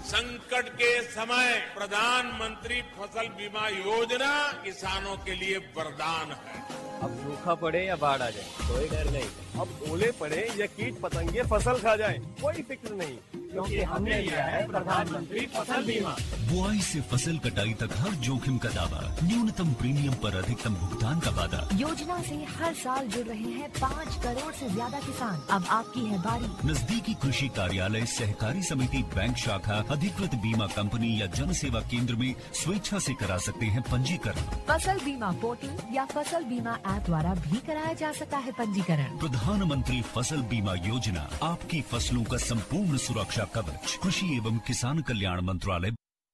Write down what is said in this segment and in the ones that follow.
संकट के समय प्रधानमंत्री फसल बीमा योजना किसानों के लिए वरदान है अब सूखा पड़े या बाढ़ आ जाए कोई डर नहीं अब ओले पड़े या कीट पतंगे फसल खा जाए कोई फिक्र नहीं क्योंकि हमने लिया है प्रधानमंत्री फसल बीमा बुआई से फसल कटाई तक हर जोखिम का दावा न्यूनतम प्रीमियम पर अधिकतम भुगतान का वादा योजना से हर साल जुड़ रहे हैं पाँच करोड़ से ज्यादा किसान अब आपकी है बारी नजदीकी कृषि कार्यालय सहकारी समिति बैंक शाखा अधिकृत बीमा कंपनी या जन सेवा केंद्र में स्वेच्छा से करा सकते हैं पंजीकरण फसल बीमा पोर्टल या फसल बीमा ऐप द्वारा भी कराया जा सकता है पंजीकरण प्रधानमंत्री फसल बीमा योजना आपकी फसलों का संपूर्ण सुरक्षा कवच कृषि एवं किसान कल्याण मंत्रालय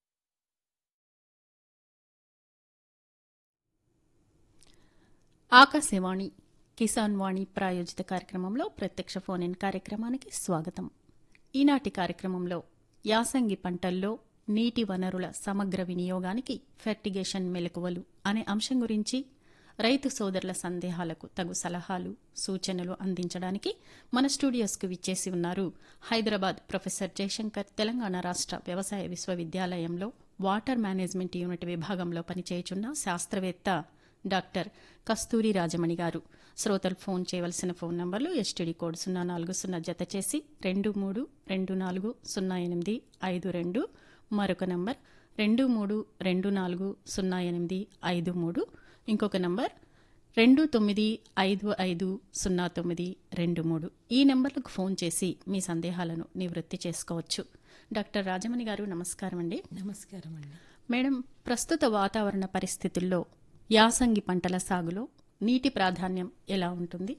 ఆకాశవాణి కిసాన్ వాణి ప్రాయోజిత కార్యక్రమంలో ప్రత్యక్ష ఫోన్ ఇన్ కార్యక్రమానికి స్వాగతం ఈనాటి కార్యక్రమంలో యాసంగి పంటల్లో నీటి వనరుల సమగ్ర వినియోగానికి ఫెర్టిగేషన్ మెలకువలు అనే అంశం గురించి రైతు సోదరుల సందేహాలకు తగు సలహాలు సూచనలు అందించడానికి మన స్టూడియోస్కు విచ్చేసి ఉన్నారు హైదరాబాద్ ప్రొఫెసర్ జయశంకర్ తెలంగాణ రాష్ట్ర వ్యవసాయ విశ్వవిద్యాలయంలో వాటర్ మేనేజ్మెంట్ యూనిట్ విభాగంలో పనిచేయుచున్న శాస్త్రవేత్త డాక్టర్ కస్తూరి రాజమణి గారు శ్రోతలు ఫోన్ చేయవలసిన ఫోన్ నంబర్లు ఎస్టీడీ కోడ్ సున్నా నాలుగు సున్నా జత చేసి రెండు మూడు రెండు నాలుగు సున్నా ఎనిమిది ఐదు రెండు మరొక నంబర్ రెండు మూడు రెండు నాలుగు సున్నా ఎనిమిది ఐదు మూడు ఇంకొక నంబర్ రెండు తొమ్మిది ఐదు ఐదు సున్నా తొమ్మిది రెండు మూడు ఈ నెంబర్లకు ఫోన్ చేసి మీ సందేహాలను నివృత్తి చేసుకోవచ్చు డాక్టర్ రాజమణి గారు నమస్కారం అండి నమస్కారం అండి మేడం ప్రస్తుత వాతావరణ పరిస్థితుల్లో యాసంగి పంటల సాగులో నీటి ప్రాధాన్యం ఎలా ఉంటుంది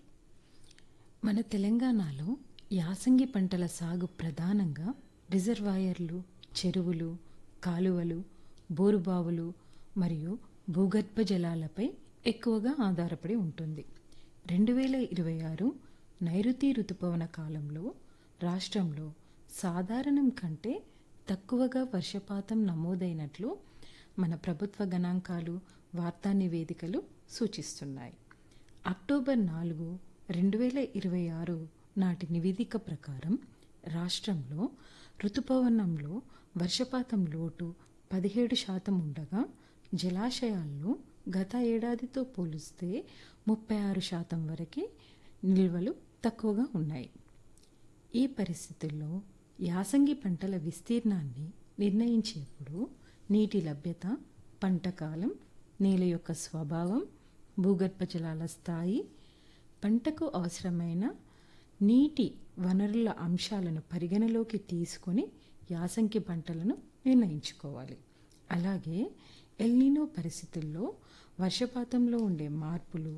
మన తెలంగాణలో యాసంగి పంటల సాగు ప్రధానంగా రిజర్వాయర్లు చెరువులు కాలువలు బోరుబావులు మరియు భూగర్భ జలాలపై ఎక్కువగా ఆధారపడి ఉంటుంది రెండు వేల ఇరవై ఆరు నైరుతి ఋతుపవన కాలంలో రాష్ట్రంలో సాధారణం కంటే తక్కువగా వర్షపాతం నమోదైనట్లు మన ప్రభుత్వ గణాంకాలు వార్తా నివేదికలు సూచిస్తున్నాయి అక్టోబర్ నాలుగు రెండు వేల ఇరవై ఆరు నాటి నివేదిక ప్రకారం రాష్ట్రంలో ఋతుపవనంలో వర్షపాతం లోటు పదిహేడు శాతం ఉండగా జలాశయాల్లో గత ఏడాదితో పోలిస్తే ముప్పై ఆరు శాతం వరకు నిల్వలు తక్కువగా ఉన్నాయి ఈ పరిస్థితుల్లో యాసంగి పంటల విస్తీర్ణాన్ని నిర్ణయించేప్పుడు నీటి లభ్యత పంట కాలం నేల యొక్క స్వభావం భూగర్భ జలాల స్థాయి పంటకు అవసరమైన నీటి వనరుల అంశాలను పరిగణలోకి తీసుకొని యాసంగి పంటలను నిర్ణయించుకోవాలి అలాగే ఎల్నినో పరిస్థితుల్లో వర్షపాతంలో ఉండే మార్పులు